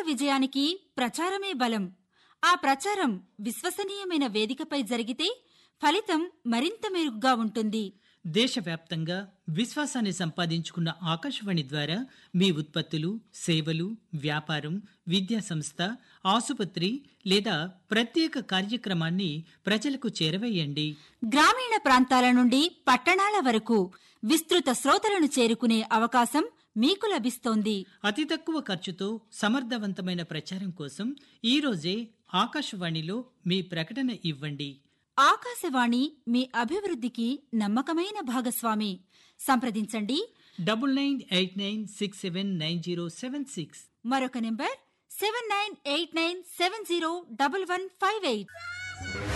విజయానికి ప్రచారమే బలం ఆ ప్రచారం విశ్వసనీయమైన వేదికపై జరిగితే ఫలితం మరింత మెరుగ్గా ఉంటుంది దేశవ్యాప్తంగా విశ్వాసాన్ని సంపాదించుకున్న ఆకాశవాణి ద్వారా మీ ఉత్పత్తులు సేవలు వ్యాపారం విద్యా సంస్థ ఆసుపత్రి లేదా ప్రత్యేక కార్యక్రమాన్ని ప్రజలకు చేరవేయండి గ్రామీణ ప్రాంతాల నుండి పట్టణాల వరకు విస్తృత శ్రోతలను చేరుకునే అవకాశం మీకు లభిస్తోంది అతి తక్కువ ఖర్చుతో సమర్థవంతమైన ప్రచారం కోసం ఈ రోజే ఆకాశవాణిలో మీ ప్రకటన ఇవ్వండి ఆకాశవాణి మీ అభివృద్ధికి నమ్మకమైన భాగస్వామి సంప్రదించండి double nine eight nine six seven nine zero seven six మరొక number seven nine eight nine seven zero double one five eight